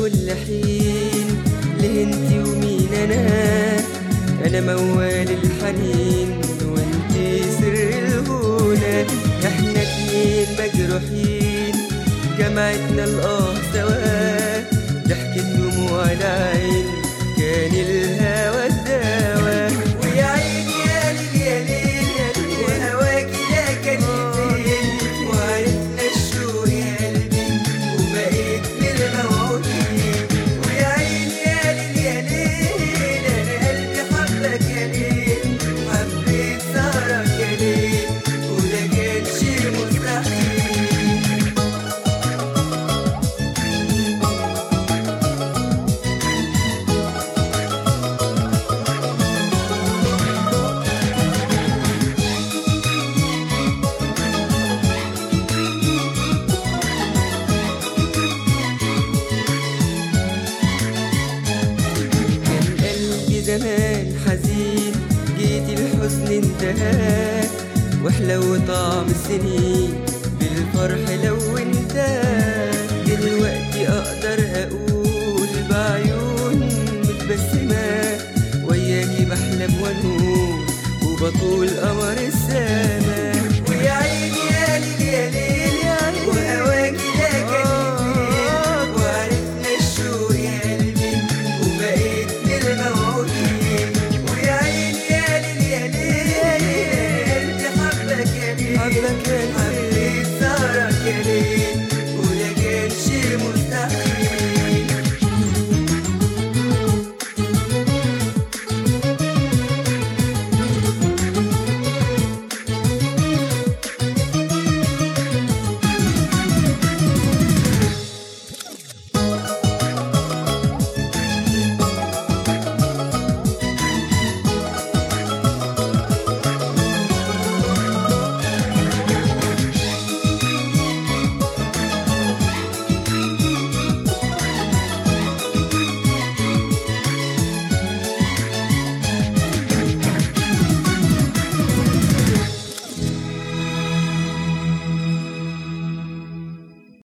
كل حين ليه انتي ومين انا انا موال الحنين وانتي سر الهونة احنا اتنين مجروحين جمعتنا الاه سوا ضحكة دموع العين كان الهوى الدواء ويا عيني يا ليل يا ليل وهواكي لا كان فين وعرفنا الشوق يا قلبي وبقيت من الموعودين ويا عيني يا ليل يا ليل انا قلبي حبك يا ليل حبيت سهرك يا ليل وده كان شيء مستحيل كان قلبي زمان حزين جيت الحزن انتهى واحلى طعم السنين بالفرح